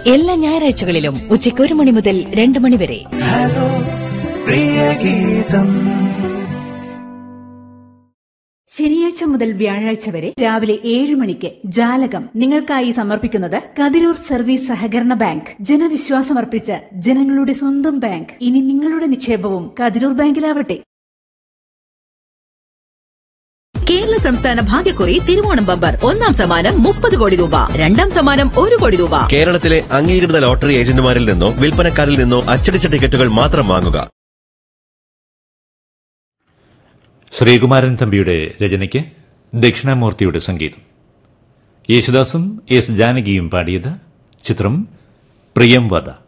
എല്ലാ ഞായറാഴ്ചകളിലും ഉച്ചയ്ക്ക് ഒരു മണി മുതൽ രണ്ട് മണി വരെ ഹലോ പ്രിയഗീതം ശനിയാഴ്ച മുതൽ വ്യാഴാഴ്ച വരെ രാവിലെ ഏഴ് മണിക്ക് ജാലകം നിങ്ങൾക്കായി സമർപ്പിക്കുന്നത് കതിരൂർ സർവീസ് സഹകരണ ബാങ്ക് ജനവിശ്വാസമർപ്പിച്ച ജനങ്ങളുടെ സ്വന്തം ബാങ്ക് ഇനി നിങ്ങളുടെ നിക്ഷേപവും കതിരൂർ ബാങ്കിലാവട്ടെ കേരള സംസ്ഥാന ഭാഗ്യക്കുറി തിരുവോണം ബമ്പർ ഒന്നാം സമ്മാനം മുപ്പത് കോടി രൂപ രണ്ടാം സമ്മാനം ഒരു കോടി രൂപ കേരളത്തിലെ അംഗീകൃത ലോട്ടറി ഏജന്റുമാരിൽ നിന്നോ വിൽപ്പനക്കാരിൽ നിന്നോ അച്ചടിച്ച ടിക്കറ്റുകൾ മാത്രം വാങ്ങുക ശ്രീകുമാരൻ തമ്പിയുടെ രചനയ്ക്ക് ദക്ഷിണാമൂർത്തിയുടെ സംഗീതം യേശുദാസും എസ് ജാനകിയും പാടിയത് ചിത്രം പ്രിയം വധ